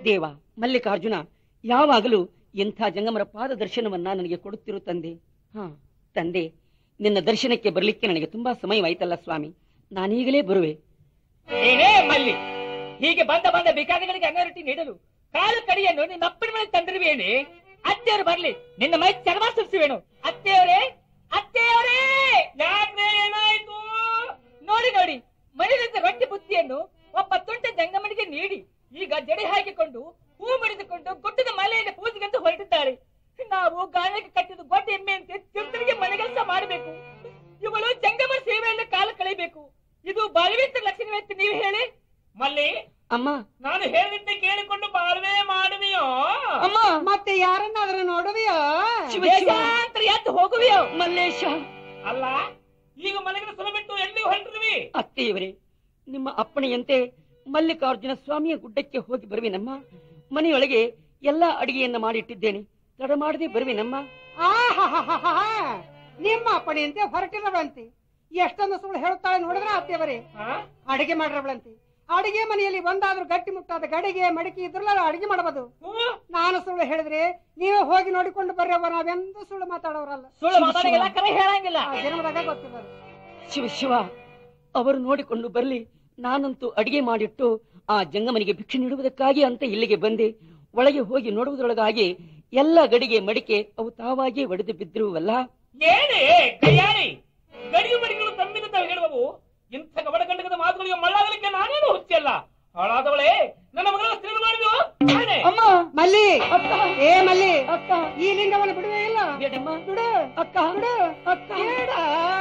ದೇವ ಮಲ್ಲಿಕಾರ್ಜುನ ಯಾವಾಗಲೂ ಇಂಥ ಜಂಗಮರ ಪಾದ ದರ್ಶನವನ್ನ ನನಗೆ ಕೊಡುತ್ತಿರು ತಂದೆ ಹಾ ತಂದೆ ನಿನ್ನ ದರ್ಶನಕ್ಕೆ ಬರಲಿಕ್ಕೆ ನನಗೆ ತುಂಬಾ ಸಮಯವಾಯ್ತಲ್ಲ ಸ್ವಾಮಿ ನಾನೀಗಲೇ ಬರುವೆ ಏನೇ ಮಲ್ಲಿ ಹೀಗೆ ಬಂದ ಬಂದ ಭಿಕಾರಿಗಳಿಗೆ ಅನ್ನ ನೀಡಲು ಕಾಲು ಕಡಿಯನ್ನು ನಿನ್ನ ಅಪ್ಪನ ಮೇಲೆ ತಂದಿರುವೇನೆ ಅತ್ತೆಯವರು ಬರ್ಲಿ ನಿನ್ನ ಮೈ ಚರ್ಮ ಸುರಿಸುವೇನು ಅತ್ತೆಯವರೇ ಅತ್ತೆಯವರೇ ಯಾಕ್ರೆ ಏನಾಯ್ತು ನೋಡಿ ನೋಡಿ ಮನೆಯಿಂದ ರೊಟ್ಟಿ ಬುತ್ತಿಯನ್ನು ಒಬ್ಬ ತುಂಟ ಜಂಗಮನಿಗೆ ನೀಡಿ ಈಗ ಜಡೆ ಹಾಕಿಕೊಂಡು ಹೂ ಮುಡಿದುಕೊಂಡು ಗುಡ್ಡದ ಮಲೆಯಲ್ಲಿ ಪೂಜೆಗಂತ ಹೊರಟಿದ್ದಾರೆ ನಾವು ಗಾಯಕ್ಕೆ ಕಟ್ಟಿದ ಗೊಡ್ಡ ಎಮ್ಮೆಯಂತೆ ತಿರುತರಿಗೆ ಮನೆಗೆಲಸ ಮಾಡಬೇಕು ಇವಳು ಜಂಗಮ ಸೇವೆಯಲ್ಲಿ ಕಾಲ ಕಳೆಯಬೇಕು ಇದು ಬಾಲ್ವೇಂತ ಲಕ್ಷಣವೆಂತ ನೀವು ಹೇಳಿ ಮಲ್ಲಿ ಅಮ್ಮ ನಾನು ಹೇಳಿದ್ದೆ ಕೇಳಿಕೊಂಡು ಬಾಳ್ವೆ ಮಾಡುವೆಯೋ ಅಮ್ಮ ಮತ್ತೆ ಯಾರನ್ನಾದ್ರೂ ನೋಡುವಿಯೋ ಶಿವ ಶಿವ ದೇಶಾಂತರ ಎದ್ದು ಹೋಗುವೆಯೋ ಮಲ್ಲೇಶ ಅಲ್ಲ ಈಗ ಮನೆಗಳ ಸುಲ ಬಿಟ್ಟು ಎಲ್ಲಿ ಹೊರಟಿರುವಿ ಅತ್ತೆಯವರೇ ನಿಮ್ಮ ಅಪ್ಪಣೆಯಂತೆ ಮಲ್ಲಿಕಾರ್ಜುನ ಸ್ವಾಮಿಯ ಗುಡ್ಡಕ್ಕೆ ಹೋಗಿ ಬರುವಿನಮ್ಮ ಮನೆಯೊಳಗೆ ಎಲ್ಲಾ ಅಡಿಗೆಯನ್ನ ಮಾಡಿಟ್ಟಿದ್ದೇನೆ ತಡ ಮಾಡದೆ ಬರುವಿನಮ್ಮ ಆಹಾಹಾಹಾಹಾ. ನಿಮ್ಮ ಅಪ್ಪಣೆಯಂತೆ ಹೊರಟಿರವಳಂತೆ ಎಷ್ಟೊಂದು ಸುಳ್ಳು ಹೇಳುತ್ತಾಳೆ ನೋಡಿದ್ರ ಅತ್ತೆಯವರೇ ಅಡಿಗೆ ಮಾಡಿರವಳಂತೆ ಅಡಿಗೆ ಮನೆಯಲ್ಲಿ ಒಂದಾದ್ರೂ ಗಟ್ಟಿ ಮುಟ್ಟಾದ ಗಡಿಗೆ ಮಡಿಕೆ ಇದ್ರಲ್ಲ ಅಡಿಗೆ ಮಾಡಬಹುದು ನಾನು ಸುಳ್ಳು ಹೇಳಿದ್ರೆ ನೀವೇ ಹೋಗಿ ನೋಡಿಕೊಂಡು ಬರ್ರವ್ವ ನಾವೆಂದೂ ಸುಳ್ಳು ಮಾತಾಡೋರಲ್ಲ ಸುಳ್ಳು ಮಾತಾಡಿಲ್ಲ ಕರೆ ಹೇಳಂಗಿಲ್ಲ ಆ ಜನ್ಮದಾಗ ಗೊತ್ತಿಲ್ಲ ಶಿವ ಶಿವ ಅವರು ನೋಡಿಕೊಂಡು ಬರ್ಲಿ ನಾನಂತೂ ಅಡಿಗೆ ಮಾಡಿಟ್ಟು ಆ ಜಂಗಮನಿಗೆ ಭಿಕ್ಷೆ ನೀಡುವುದಕ್ಕಾಗಿ ಅಂತ ಇಲ್ಲಿಗೆ ಬಂದೆ ಒಳಗೆ ಹೋಗಿ ನೋಡುವುದರೊಳಗಾಗಿ ಎಲ್ಲ ಗಡಿಗೆ ಮಡಿಕೆ ಅವು ತಾವಾಗಿಯೇ ಒಡೆದು ಬಿದ್ದಿರುವಲ್ಲ ಏನೇ ಕೈಯಾರಿ ಗಡಿಯು ಮಡಿಗಳು ತಮ್ಮಿಂದ ತಾವು ಹೇಳುವವು ಇಂಥ ಕಬಡ ಗಂಡಕದ ಮಾತುಗಳಿಗೆ ಮಳ್ಳಾಗಲಿಕ್ಕೆ ನಾನೇನು ಹುಚ್ಚಲ್ಲ ಹಾಳಾದವಳೇ ನನ್ನ ಮಗಳ ಸ್ತ್ರೀ ಮಾಡಿದ್ವು ಅಮ್ಮ ಮಲ್ಲಿ ಅಕ್ಕ ಏ ಮಲ್ಲಿ ಅಕ್ಕ ಈ ಲಿಂಗವನ್ನು ಬಿಡುವೇ ಇಲ್ಲ ಬೇಡಮ್ಮ ಬಿಡು ಅಕ್ಕ ಬಿಡು ಅಕ್ಕ ಬೇಡ